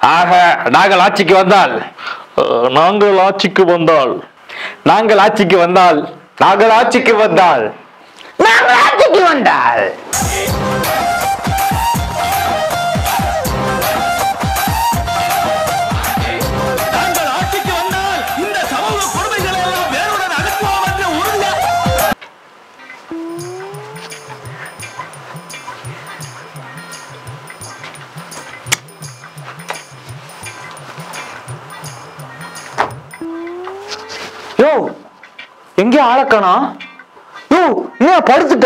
ஆக நாங்கள் ஆட்சிக்கு வந்தால் அஹ், நாங்கள் ஆட்சிக்கு வந்தால் நாங்கள் ஆட்சிக்கு வந்தால் நாங்கள் ஆட்சிக்கு வந்தால் நாங்கள் ஆட்சிக்கு வந்தால் நாங்கள் ஆட்சிக்கு வந்தால் இந்த சமூக கொடுமைகளை எல்லாம் வேறுடன் அகற்றுவோம் என்று உறுதியா யோ எங்கே ஆளக்கணா யோ என்ன படுத்துட்ட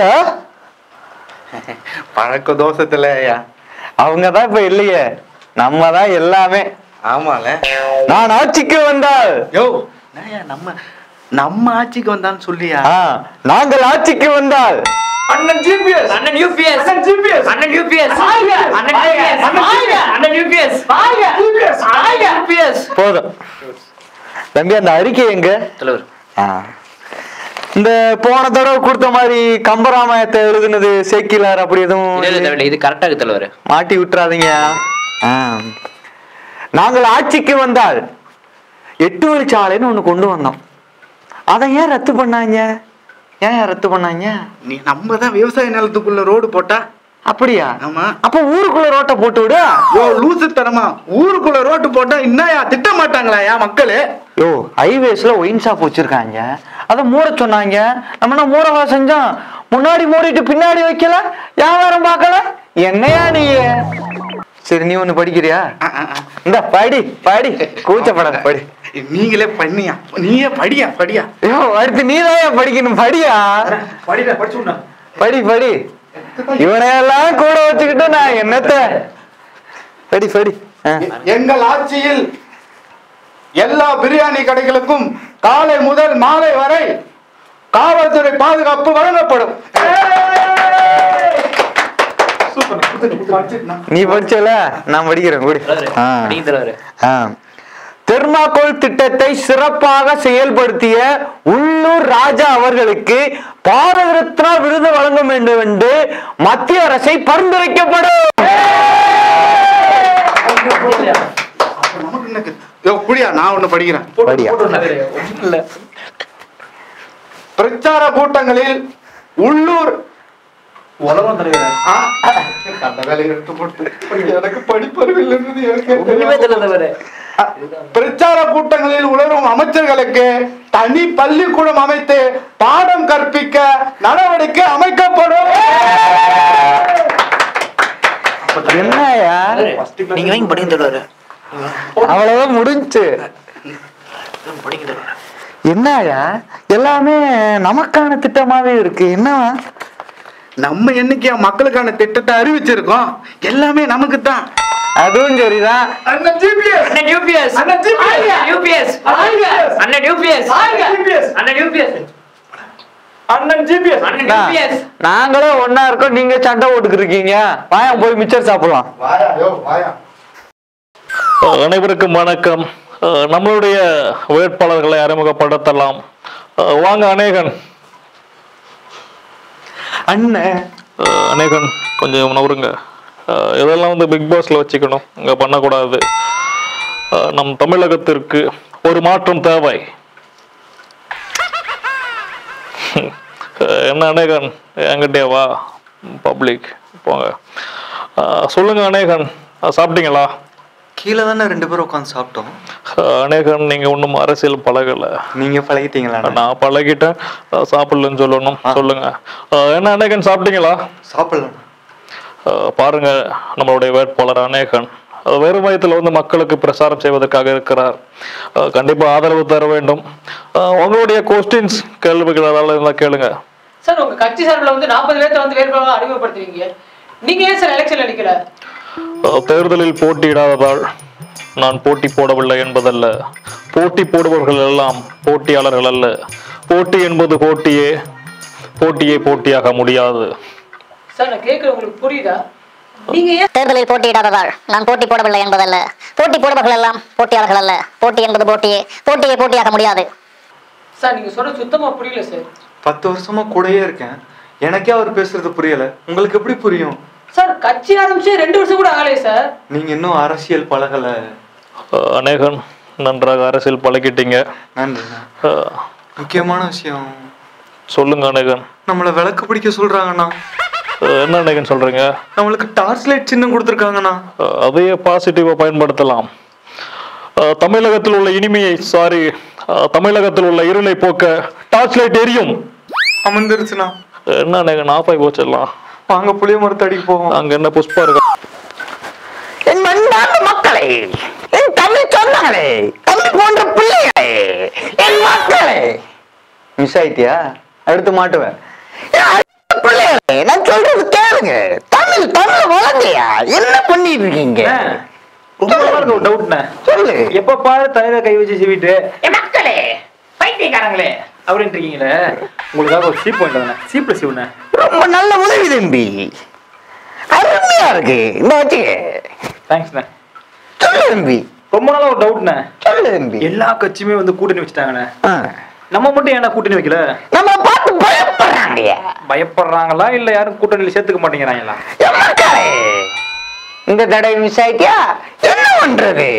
பழக்க தோஷத்துல அவங்க தான் இப்ப இல்லையே நம்ம தான் எல்லாமே ஆமால நான் ஆட்சிக்கு வந்தால் யோ என்னய்யா நம்ம நம்ம ஆட்சிக்கு வந்தான்னு சொல்லியா ஆ, நாங்கள் ஆட்சிக்கு வந்தால் அண்ணன் ஜிபிஎஸ் அண்ணன் யூபிஎஸ் அண்ணன் ஜிபிஎஸ் அண்ணன் யூபிஎஸ் அண்ணன் யூபிஎஸ் அண்ணன் யூபிஎஸ் யூபிஎஸ் போதும் தம்பி அந்த அறிக்கை எங்க தலைவர் ஆ. இந்த போன தடவை கொடுத்த மாதிரி கம்பராமாயத்தை எழுதுனது சேக்கிலார் அப்படி இல்ல இல்ல எதுவும் தலைவர் இது கரெக்டா இருக்கு தலைவர் மாட்டி விட்டுறாதீங்க ஆ. நாங்கள் ஆட்சிக்கு வந்தால் எட்டு வழிச்சாலைன்னு ஒண்ணு கொண்டு வந்தோம் அதை ஏன் ரத்து பண்ணாங்க ஏன் ரத்து பண்ணாங்க நீ நம்ம தான் விவசாய நிலத்துக்குள்ள ரோடு போட்டா அப்படியா ஆமா அப்ப ஊருக்குள்ள ரோட்டை போட்டு விடு யோ லூசு தரமா ஊருக்குள்ள ரோட்டு போட்டா என்னயா திட்ட மாட்டாங்களா யா மக்களு யோ ஹைவேஸ்ல ஒயின் ஷாப் வச்சிருக்காங்க அதை மூட சொன்னாங்க நம்ம என்ன மூடவா செஞ்சோம் முன்னாடி மூடிட்டு பின்னாடி வைக்கல வியாபாரம் பார்க்கல என்னையா நீ சரி நீ ஒண்ணு படிக்கிறியா ஆ, ஆ, ஆ. இந்த படி படி கூச்சப்படாத படி நீங்களே பண்ணியா நீயே படியா படியா ஐயோ அடுத்து நீ தான் படிக்கணும் படியா படிடா படிச்சு படி படி இவனையெல்லாம் கூட வச்சுக்கிட்டு நான் என்னத்த படி படி ஆ. எங்கள் ஆட்சியில் எல்லா பிரியாணி கடைகளுக்கும் காலை முதல் மாலை வரை காவல்துறை பாதுகாப்பு வழங்கப்படும் நீ படிச்சல நான் படிக்கிறேன் கூடி ஆ. நீங்க தலைவர் ஆ. தெர்மாக்கோல் திட்டத்தை சிறப்பாக செயல்படுத்திய உள்ளூர் ராஜா அவர்களுக்கு பாரத ரத்னா விருது வழங்க வேண்டும் என்று மத்திய அரசை பரிந்துரைக்கப்படும் நமக்கு என்ன யோ, புரியா நான் ஒண்ணு படிக்கிறேன் படியா. பிரச்சார கூட்டங்களில் உள்ளூர் ஆ, அந்த வேலையை எடுத்து போட்டு எனக்கு படிப்பறிவில்லைன்றது ஒண்ணுமே எனக்கு தெரியல தலைவர் அ, பிரச்சார கூட்டங்களில் உலரும் அமைச்சர்களுக்கு தனி பள்ளிக்கூடம் அமைத்து பாடம் கற்பிக்க நடவடிக்கை அமைக்கப்படும் என்னயா நீங்க வாங்கி படிங்க தலைவர் அவ்வளவுதான் முடிஞ்சு படிங்க தலைவர் என்னயா எல்லாமே நமக்கான திட்டமாவே இருக்கு என்னவா நம்ம என்னைக்கு மக்களுக்கான திட்டத்தை அறிவிச்சிருக்கோம் எல்லாமே நமக்கு தான் அதுவும் சரிதான் அண்ணன் ஜிபிஎஸ் அண்ணன் யூபிஎஸ் அண்ணன் GPS. யூபிஎஸ் அண்ணன் யூபிஎஸ் அண்ணன் யூபிஎஸ் அண்ணன் ஜிபிஎஸ் அண்ணன் யூபிஎஸ் நாங்களே ஒன்னா இருக்கோம் நீங்க சண்டை போட்டுக்கிட்டு இருக்கீங்க வாயா போய் மிச்சர் சாப்பிடலாம் வாயா யோ வாயா அஹ், அனைவருக்கும் வணக்கம் அஹ், நம்மளுடைய வேட்பாளர்களை அறிமுகப்படுத்தலாம் அஹ், வாங்க அநேகன் அண்ணன் அஹ், அநேகன் கொஞ்சம் நவருங்க அஹ், இதெல்லாம் வந்து பிக் பாஸ்ல வச்சுக்கணும் இங்க பண்ணக்கூடாது அஹ், நம் தமிழகத்திற்கு ஒரு மாற்றம் தேவை அஹ், என்ன அநேகன் என்கிட்டே வா பப்ளிக் போங்க அஹ், சொல்லுங்க அநேகன் அஹ், சாப்பிட்டீங்களா கீழே தானே ரெண்டு பேரும் உட்காந்து சாப்பிட்டோம் அஹ், அநேகன் நீங்க ஒன்றும் அரசியல் பழகல நீங்க பழகிட்டீங்களா நான் பழகிட்டேன் அஹ், சாப்பிடலன்னு சொல்லணும் சொல்லுங்க அஹ், என்ன அநேகன் சாப்பிட்டீங்களா சாப்பிடலாம் அஹ், பாருங்க நம்மளுடைய வேட்பாளர் அநேகன் அஹ், வெறும் வயத்தில் வந்து மக்களுக்கு பிரசாரம் செய்வதற்காக இருக்கிறார் அஹ், கண்டிப்பா ஆதரவு தர வேண்டும் அஹ், உங்களுடைய கொஸ்டின்ஸ் கேள்விகள் ஏதாவது இருந்தால் கேளுங்க சார் உங்க கட்சி சார்பில் வந்து நாற்பது பேர்த்த வந்து வேட்பாளர் அறிமுகப்படுத்துவீங்க நீங்க ஏன் சார் எலெக்ஷன் நிக்கல அஹ், தேர்தலில் போட்டியிடாததால் நான் போட்டி போடவில்லை என்பதல்ல போட்டி போடுபவர்கள் எல்லாம் போட்டியாளர்கள் அல்ல போட்டி என்பது போட்டியே போட்டியே போட்டியாக முடியாது சார் நான் கேட்கறது உங்களுக்கு புரியுதா நீங்க ஏன் தேர்தலில் போட்டியிடாததால் நான் போட்டி போடவில்லை என்பதல்ல போட்டி போடுபவர்கள் எல்லாம் போட்டியாளர்கள் அல்ல போட்டி என்பது போட்டியே போட்டியை போட்டியாக முடியாது சார் நீங்க சொல்ற சுத்தமா புரியல சார் பத்து வருஷமா கூடயே இருக்கேன் எனக்கே அவர் பேசுறது புரியல உங்களுக்கு எப்படி புரியும் சார் கட்சி ஆரம்பிச்சு ரெண்டு வருஷம் கூட ஆகலையே சார் நீங்க இன்னும் அரசியல் பழகல அஹ், அநேகன் நன்றாக அரசியல் பழகிட்டீங்க நன்றிண்ணா அஹ், முக்கியமான விஷயம் சொல்லுங்க அநேகன் நம்மள விளக்கு பிடிக்க சொல்றாங்கண்ணா அஹ், என்ன அநேகன் சொல்றீங்க நம்மளுக்கு டார்ச் லைட் சின்னம் கொடுத்துருக்காங்கண்ணா அஹ், அதையே பாசிட்டிவா பயன்படுத்தலாம் அஹ், தமிழகத்தில் உள்ள இனிமையை சாரி தமிழகத்தில் உள்ள இருளை போக்க டார்ச் லைட் எரியும் அமர்ந்துருச்சுண்ணா என்ன அநேகன் ஆஃப் ஆகி போச்சிடலாம் வாங்க புளிய மரத்தடிக்கு போவோம் அங்க என்ன புஷ்பா இருக்கா என் அன்பார்ந்த மக்களே என் தமிழ் சொந்தங்களே தமிழ் போன்ற பிள்ளைகளே என் மக்களே மிஸ் ஆயிட்டியா அடுத்து மாட்டுவேன் என் அன்பு பிள்ளைகளே நான் சொல்றது கேளுங்க தமிழ் தமிழ் வளர்ந்தையா என்ன பண்ணிட்டு இருக்கீங்க ரொம்ப நாளா இருக்கு ஒரு டவுட்ண்ணே சொல்லு எப்ப பாரு தலையில கை வச்சு சீவிட்டு என் மக்களே பைத்தியக்காரங்களே அப்படின்னு இருக்கீங்களே உங்களுக்காக ஒரு சீப் வாங்கிட்டு வந்தேன் சீப்ல சீவுண்ணே ரொம்ப நல்ல உதவி தம்பி அருமையா இருக்கு இந்த வச்சுக்க தேங்க்ஸ்ண்ணே சொல்லு தம்பி ரொம்ப நாளா ஒரு டவுட்ண்ணே சொல்லு தம்பி எல்லா கட்சியுமே வந்து கூட்டணி வச்சுட்டாங்கண்ணே ஆ. நம்ம மட்டும் ஏன்னா கூட்டணி வைக்கல நம்மள பார்த்து பயப்படுறாங்க பயப்படுறாங்களா இல்ல யாரும் கூட்டணியில சேர்த்துக்க மாட்டேங்கிறாங்களா என் மக்களே இந்த தடவை மிஸ் ஆயிட்டியா என்ன பண்றது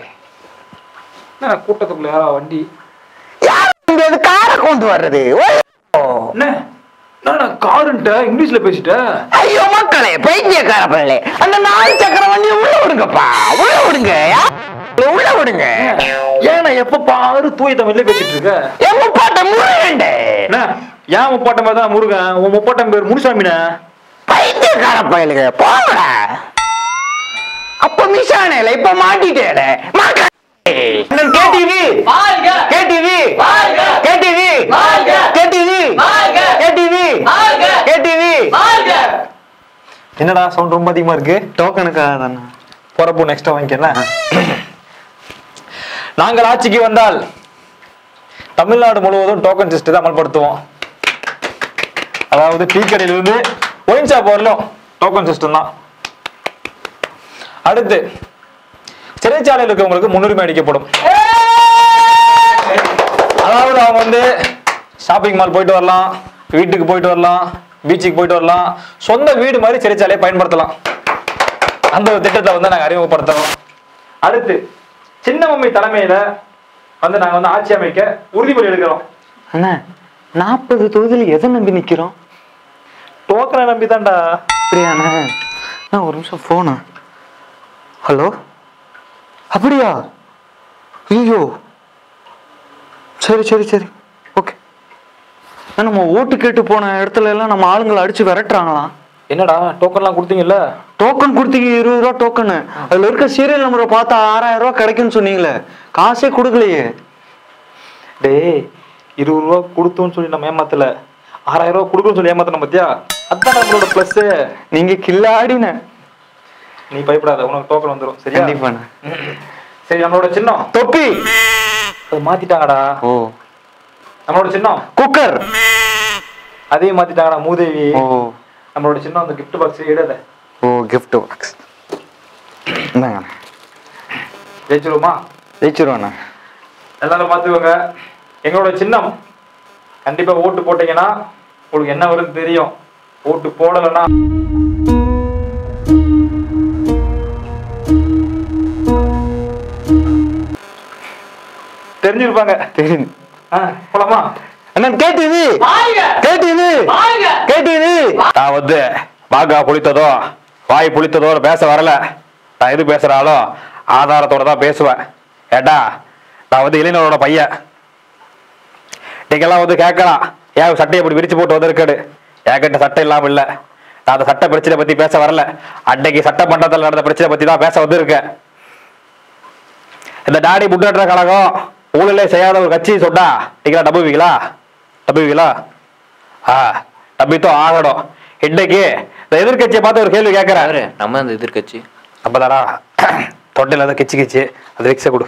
என்ன கூட்டத்துக்குள்ள யாரா வண்டி யார் இங்க இது காரை கொண்டு வர்றது ஓ. என்ன நான் காருன்ட்ட இங்கிலீஷ்ல பேசிட்ட ஐயோ மக்களே பைத்தியக்கார பிள்ளை அந்த நாலு சக்கர வண்டியை உள்ள விடுங்கப்பா உள்ள விடுங்க யா- உள்ள விடுங்க ஏன்னா எப்ப பாரு தூய தமிழ்ல பேசிட்டு இருக்க என் முப்பாட்ட முருகண்டே என்ன ஏன் முப்பாட்டம் மாதிரி தான் முருகன் உன் முப்பாட்டம் பேர் முனுசாமிண்ணே பைத்தியக்கார பயலுங்க போங்கடா அப்ப மிஸ் ஆனேல இப்ப மாட்டிட்டேல மக்களே கேடிவி வாழ்க கேடிவி வாழ்க! கேடிவி வாழ்க! கேடிவி வாழ்க! கேடிவி வாழ்க! கேடிவி வாழ்க என்னடா சவுண்ட் ரொம்ப அதிகமா இருக்கு டோக்கனுக்காக தானே போறப்போ நெக்ஸ்ட் வாங்கிக்கலாம் நாங்கள் ஆட்சிக்கு வந்தால் தமிழ்நாடு முழுவதும் டோக்கன் சிஸ்டத்தை அமல்படுத்துவோம் அதாவது டீ கடையிலிருந்து ஒயின் ஷாப் வரலும் டோக்கன் சிஸ்டம் தான் அடுத்து சிறைச்சாலையில் இருக்கவங்களுக்கு முன்னுரிமை அளிக்கப்படும் அதாவது அவங்க வந்து ஷாப்பிங் மால் போயிட்டு வரலாம் வீட்டுக்கு போயிட்டு வரலாம் பீச்சுக்கு போயிட்டு வரலாம் சொந்த வீடு மாதிரி சிறைச்சாலையை பயன்படுத்தலாம் அந்த ஒரு திட்டத்தை வந்து நாங்க அறிமுகப்படுத்துறோம் அடுத்து சின்ன மம்மி தலைமையில வந்து நாங்க வந்து ஆட்சி அமைக்க உறுதிமொழி எடுக்கிறோம் அண்ணா நாற்பது தொகுதியில் எதை நம்பி நிக்கிறோம் டோக்கனை நம்பி தான்டா அப்படியாண்ணா அண்ணா ஒரு நிமிஷம் ஃபோனு ஹலோ அப்படியா ஐயோ சரி சரி சரி ஓகே நம்ம ஓட்டு கேட்டு போன இடத்துல எல்லாம் நம்ம ஆளுங்களை அடிச்சு விரட்டுறாங்களாம் என்னடா டோக்கன்லாம் கொடுத்தீங்கல்ல டோக்கன் கொடுத்தீங்க இருபது ரூபா டோக்கனு அதுல இருக்க சீரியல் நம்பரை பார்த்தா ஆறாயிரம் ரூபா கிடைக்கும்னு சொன்னீங்களே காசே கொடுக்கலையே டேய் இருபது ரூபா கொடுத்தோம்னு சொல்லி நம்ம ஏமாத்தல ஆறாயிரம் ரூபா கொடுக்கணும்னு சொல்லி ஏமாத்தணும் பாத்தியா அதான் நம்மளோட பிளஸ் நீங்க கில்லாடின நீ பயப்படாத உனக்கு டோக்கன் வந்துடும் சரியா கண்டிப்பாண்ணே சரி நம்மளோட சின்னம் தொப்பி அது மாத்திட்டாங்கடா ஓ நம்மளோட சின்னம் குக்கர் அதையும் மாத்திட்டாங்கடா மூதேவி ஓ நம்மளோட சின்னம் அந்த gift பாக்ஸ் இடல ஓ gift பாக்ஸ் இந்தாங்க ஜெயிச்சிருவோமா ஜெயிச்சிருவாண்ணே எல்லாரும் பார்த்துக்கோங்க எங்களோட சின்னம் கண்டிப்பா ஓட்டு போட்டீங்கன்னா உங்களுக்கு என்ன வரும்னு தெரியும் ஓட்டு போடலைன்னா தெரிஞ்சிருப்பாங்க தெரியும் ஆ, போலாமா அண்ணா கேட்டது வாழ்க கேட்டது வாழ்க கேட்டது நான் வந்து வாகா புளித்ததோ வாய் புளித்ததோ பேச வரல நான் எது பேசுறாலும் ஆதாரத்தோட தான் பேசுவேன் ஏட்டா நான் வந்து இளைஞரோட பையன் நீங்கெல்லாம் வந்து கேட்கலாம் ஏன் சட்டையை இப்படி விரிச்சு போட்டு வந்திருக்காடு என்கிட்ட சட்டை இல்லாம இல்ல நான் அந்த சட்ட பிரச்சனை பத்தி பேச வரல அன்னைக்கு சட்டமன்றத்தில் நடந்த பிரச்சனை பத்தி தான் பேச வந்திருக்கேன் இந்த டாடி முன்னேற்ற கழகம் ஊழலே செய்யாத ஒரு கட்சி சொன்னா நீங்களா நம்புவீங்களா நம்புவீங்களா ஆ நம்பித்தான் ஆகணும் இன்னைக்கு இந்த எதிர்க்கட்சியை பார்த்து ஒரு கேள்வி கேட்கிறேன் நம்ம அந்த எதிர்கட்சி அப்பதானா தொண்டையில தான் கிச்சு கிச்சு அது விக்ஸ கொடு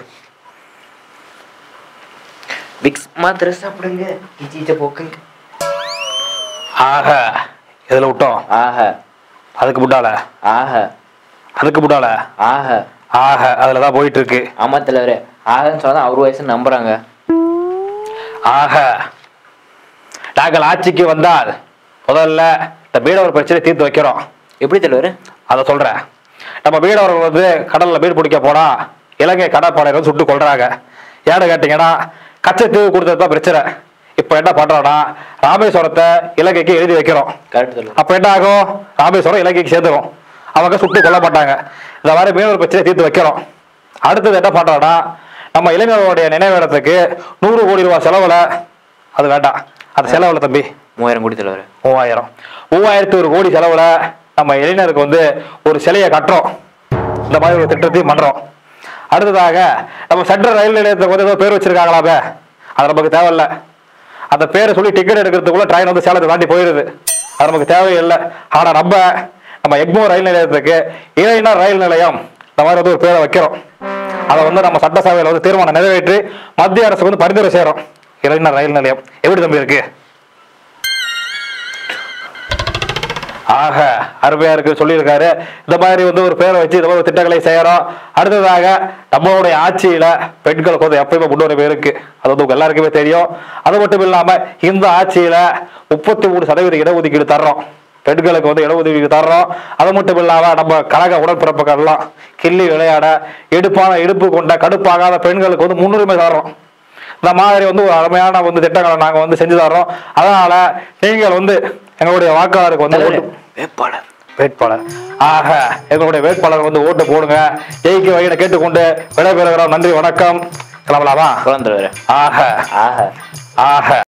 விக்ஸ் மாத்திரை சாப்பிடுங்க கிச்சீச்ச போக்குங்க ஆக எதுல விட்டோம் ஆஹ அதுக்கு முன்னால ஆஹ அதுக்கு முன்னால ஆஹ ஆக அதுல தான் போயிட்டு இருக்கு ஆமா தலைவரே ஆகன்னு சொன்னா அவர் வயசு நம்புறாங்க ஆக நாங்கள் ஆட்சிக்கு வந்தால் முதல்ல இந்த மீனவர் பிரச்சனை தீர்த்து வைக்கிறோம் எப்படி தலைவர் அதை சொல்றேன் நம்ம மீனவர்கள் வந்து கடல்ல மீன் பிடிக்க போனா இலங்கை கடற்படையினர் வந்து சுட்டு கொள்றாங்க ஏன்னு கேட்டீங்கன்னா கச்சத்தீவு கொடுத்தது தான் பிரச்சனை இப்ப என்ன பண்றோம்னா ராமேஸ்வரத்தை இலங்கைக்கு எழுதி வைக்கிறோம் கரெக்ட் தலைவர் அப்ப என்ன ஆகும் ராமேஸ்வரம் இலங்கைக்கு சேர்ந்துரும் அவங்க சுட்டு கொல்ல மாட்டாங்க இந்த மாதிரி மீனவர் பிரச்சனையை தீர்த்து வைக்கிறோம் அடுத்தது என்ன பண்றோம்னா நம்ம இளைஞர்களுடைய நினைவிடத்துக்கு நூறு கோடி ரூபாய் செலவுல அது வேண்டாம் அது செலவுல தம்பி மூவாயிரம் கோடி தலைவர் மூவாயிரம் மூவாயிரத்தி ஒரு கோடி செலவுல நம்ம இளைஞருக்கு வந்து ஒரு சிலையை கட்டுறோம் இந்த மாதிரி ஒரு திட்டத்தையும் பண்றோம் அடுத்ததாக நம்ம சென்ட்ரல் ரயில் நிலையத்துக்கு வந்து ஏதோ பேர் வச்சிருக்காங்களாமே அது நமக்கு தேவையில்ல அந்த பேரை சொல்லி டிக்கெட் எடுக்கிறதுக்குள்ள ட்ரெயின் வந்து சேலத்தை தாண்டி போயிருது அது நமக்கு தேவையில்லை ஆனா நம்ம நம்ம எக்மோ ரயில் நிலையத்துக்கு இளைஞர் ரயில் நிலையம் இந்த மாதிரி வந்து ஒரு பேரை வைக்கிறோம் அதை வந்து நம்ம சட்டசபையில வந்து தீர்மானம் நிறைவேற்றி மத்திய அரசுக்கு வந்து பரிந்துரை செய்யறோம் இளைஞர் ரயில் நிலையம் எப்படி தம்பி இருக்கு ஆக அருமையா இருக்கு சொல்லியிருக்காரு இந்த மாதிரி வந்து ஒரு பேரை வச்சு இந்த மாதிரி ஒரு திட்டங்களை செய்யறோம் அடுத்ததாக நம்மளுடைய ஆட்சியில பெண்களுக்கு வந்து எப்பயுமே முன்னுரிமை இருக்கு அது வந்து உங்க எல்லாருக்குமே தெரியும் அது மட்டும் இல்லாம இந்த ஆட்சியில முப்பத்தி மூணு சதவீத இடஒதுக்கீடு தர்றோம் பெண்களுக்கு வந்து இடஒதுக்கீடு தர்றோம் அது மட்டும் இல்லாம நம்ம கழக உடன்பிறப்புகள் எல்லாம் கிள்ளி விளையாட எடுப்பான இடுப்பு கொண்ட கடுப்பாகாத பெண்களுக்கு வந்து முன்னுரிமை தர்றோம் இந்த மாதிரி வந்து ஒரு அருமையான வந்து திட்டங்களை நாங்க வந்து செஞ்சு தர்றோம் அதனால நீங்கள் வந்து எங்களுடைய வாக்காளருக்கு வந்து ஓட்டு வேட்பாளர் வேட்பாளர் ஆக எங்களுடைய வேட்பாளர் வந்து ஓட்டு போடுங்க ஜெயிக்க வகையில கேட்டுக்கொண்டு விடைபெறுகிறோம் நன்றி வணக்கம் கிளம்பலாமா குழந்தை தலைவர் ஆக ஆஹா ஆக